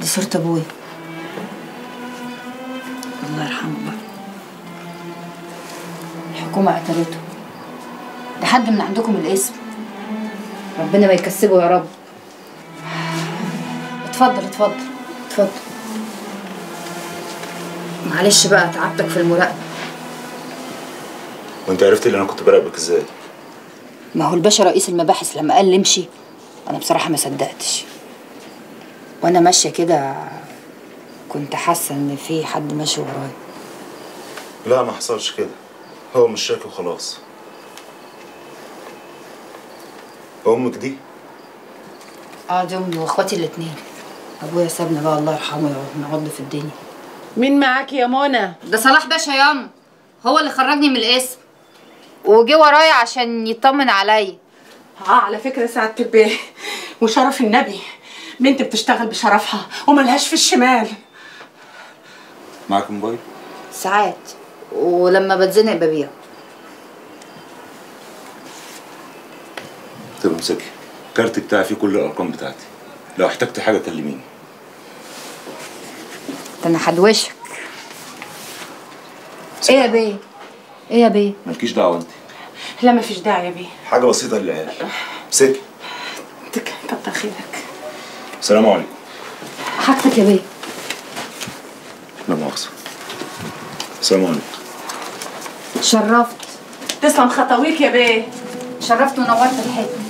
دي صورة ابويا الله يرحمه بقى الحكومة قتلته ده حد من عندكم الاسم ربنا ما يكسبه يا رب اتفضل اتفضل اتفضل معلش بقى تعبتك في المراقبة وانت عرفت اللي انا كنت براقبك ازاي ما هو الباشا رئيس المباحث لما قال لي امشي انا بصراحه ما صدقتش وانا ماشيه كده كنت حاسه ان في حد ماشي ورايا لا ما حصلش كده هو مش شاكي وخلاص امك دي اه دي امي واخواتي الاتنين ابويا سابنا بقى الله يرحمه نقعد في الدنيا مين معاك يا منى ده صلاح باشا ياما هو اللي خرجني من القسم وجي ورايا عشان يطمن عليا اه على فكره سعاده البيه وشرف النبي بنت بتشتغل بشرفها وملهاش في الشمال معاك موبايل ساعات ولما بتزنق ببيعه طب امسكي الكارت بتاعي فيه كل الارقام بتاعتي لو احتجت حاجه كلميني ده انا هدوشك ايه يا بيه ايه يا بيه مالكيش دعوه انت لا مفيش داعي يا بيه حاجه بسيطه للعيال امسكي تك- كتر خيرك السلام عليكم حاجتك يا بيه لا مؤاخذه السلام عليكم شرفت تسلم خطويك يا بيه شرفت ونورت الحته